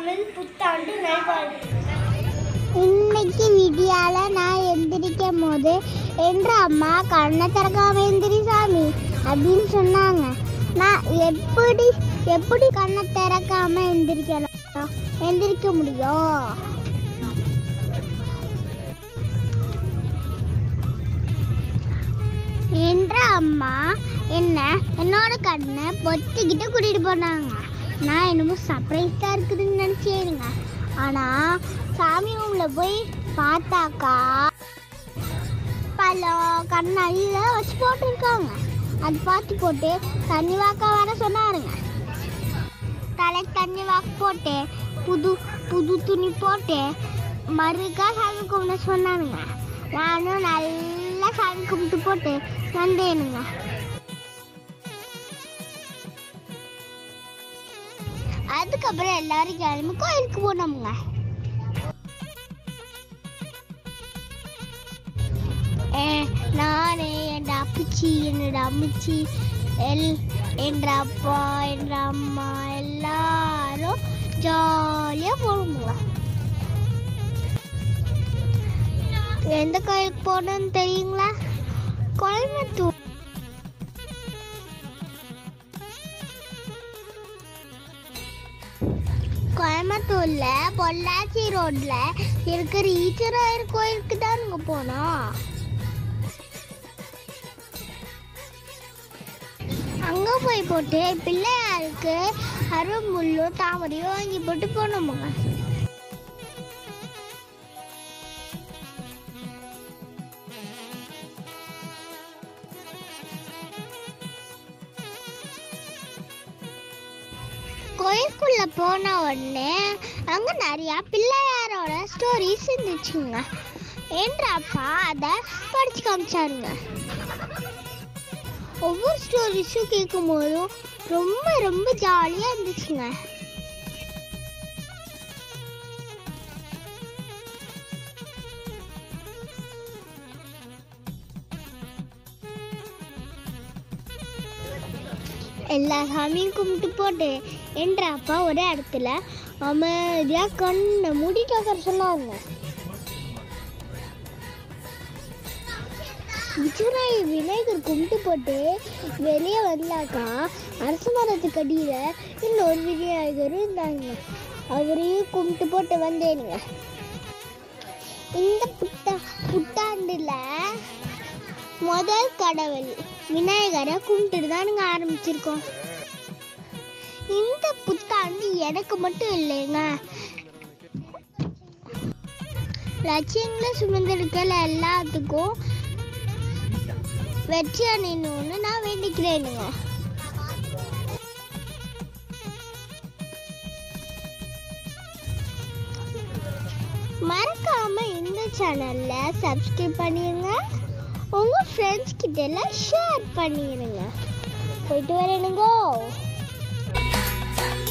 தமிழ் புத்தாண்டு நல்வாழ்த்துக்கள் இன்னைக்கு விடியால நான் எந்திரிக்கும் போது என்ற அம்மா கண்ணை திறக்காம எந்திரி சாமி அப்படின்னு சொன்னாங்க நான் எப்படி எப்படி கண்ணை திறக்காம எந்திரிக்கலாம் எந்திரிக்க முடியும் என்ற அம்மா என்ன என்னோட கண்ணை பொத்திக்கிட்டு கூட்டிட்டு போனாங்க நான் என்னமோ சர்ப்ரைஸாக இருக்குதுன்னு நினச்சேனுங்க ஆனால் சாமி ரூம்ல போய் பார்த்தாக்கா பழம் கண்ணாடியில் வச்சு போட்டிருக்காங்க அது பார்த்து போட்டு தண்ணி வாக்க வர சொன்னாருங்க தலை தண்ணி வாக்கு போட்டு புது புது துணி போட்டு மறுக்கா சாமி கும்பிட சொன்னானுங்க நானும் நல்லா சாமி கும்பிட்டு போட்டு வந்தேனுங்க அதுக்கப்புறம் எல்லாரும் கிளம்பி கோயிலுக்கு போனோமுங்க நான் என் அப்பச்சி என்னோட அம்மச்சி எல் என்ற அப்பா என்ற அம்மா எல்லாரும் ஜாலியாக போகணுங்க எந்த கோயிலுக்கு போகணும்னு தெரியுங்களா கோயம்புத்தூர் கோயம்புத்தூர்ல பொள்ளாச்சி ரோட்ல இருக்கிற ஈச்சராயர் கோயிலுக்கு தானுங்க போனோம் அங்க போய் போட்டு பிள்ளையாருக்கு அரும்புல்லும் தாமரையும் வாங்கி போட்டு போனோமுங்க கோயிலுக்குள்ள போன உடனே அங்க நிறைய பிள்ளையாரோட ஸ்டோரிஸ் இருந்துச்சுங்க என்ற அப்பா அதை படிச்சு காமிச்சாருங்க ஒவ்வொரு ஸ்டோரிஸும் கேட்கும் போதும் ரொம்ப ரொம்ப ஜாலியாக இருந்துச்சுங்க எல்லா சாமியும் கும்பிட்டு போட்டு என்ற அப்பா ஒரே இடத்துல அமைதியாக கண்ணை மூடிட்டு உட்கார சொன்னாருங்க விஜயராய விநாயகர் கும்பிட்டு போட்டு வெளியே வந்தாக்கா அரச மரத்துக்கு அடியில் இன்னொரு விநாயகரும் இருந்தாங்க அவரையும் கும்பிட்டு போட்டு வந்தேனுங்க இந்த புத்தா புத்தாண்டுல முதல் கடவுள் விநாயகரை கும்பிட்டுட்டு தானுங்க ஆரம்பிச்சிருக்கோம் இந்த புத்தாண்டு எனக்கு மட்டும் இல்லைங்க லட்சியங்களை சுமந்திருக்கிற எல்லாத்துக்கும் வெற்றி அடையணும்னு நான் வேண்டிக்கிறேனுங்க மறக்காம இந்த சேனல்ல சப்ஸ்கிரைப் பண்ணிருங்க உங்க ஃப்ரெண்ட்ஸ் கிட்ட எல்லாம் ஷேர் பண்ணிருங்க போயிட்டு வரேனுங்கோ